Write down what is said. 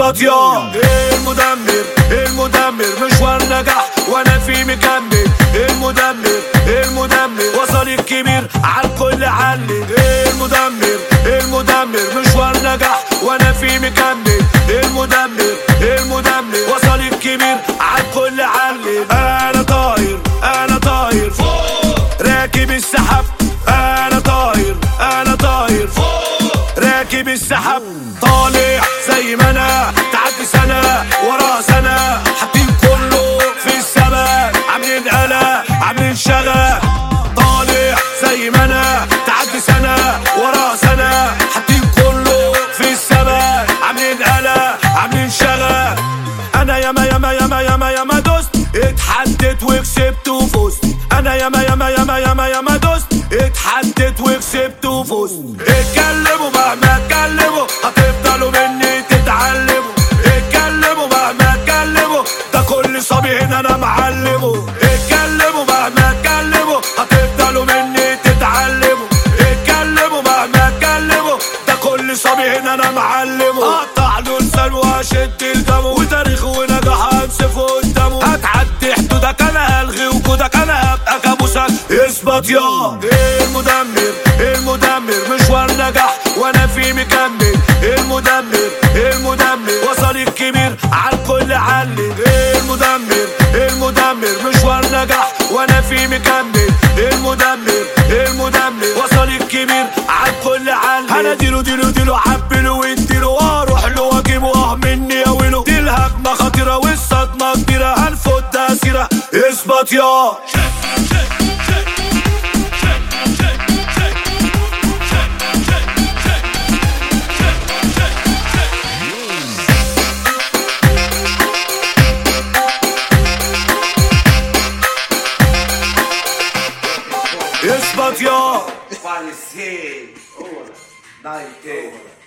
اثبت يا المدمر المدمر مشوار نجح وانا في مكمل المدمر المدمر وصل الكبير على الكل علي المدمر المدمر مشوار نجح وانا في مكمل المدمر المدمر وصل الكبير على الكل علي انا طاير انا طاير فوق راكب السحاب انا طاير انا طاير فوق راكب السحاب طالع زي ما انا تعدي سنه ورا سنه حاطين كله في السماء عاملين قلق عاملين شغب طالع زي ما انا تعدي سنه ورا سنه حاطين كله في السماء عاملين قلق عاملين شغب انا ياما ياما ياما ياما ياما دوست اتحدت وكسبت وفزت انا ياما ياما ياما ياما ياما دوست اتحدت وكسبت وفزت اتكلموا مهما اتكلموا هتفضلوا مني تتعلموا اتكلموا مهما اتكلموا ده كل صبي هنا انا معلمه اتكلموا مهما اتكلموا هتفضلوا مني تتعلموا اتكلموا مهما اتكلموا ده كل صبي هنا انا معلمه اقطع له لسان واشد الدم وتاريخه ونجاح انسفه قدامه هتعدي حدودك انا الغي وجودك انا هبقى كابوسك اثبت يا المدمر المدمر مشوار نجح وانا في مكمل المدمر المدمر وصل الكبير على الكل علي المدمر المدمر مشوار نجح وانا في مكمل المدمر المدمر وصل الكبير على الكل علي انا ديله ديله ديله عبله واديله واروح له واجيبه اه مني اوله دي الهجمه خطيره والصدمه كبيره هنفوت تاثيره اثبت يا اثبت يا Parecer. Dá inteiro.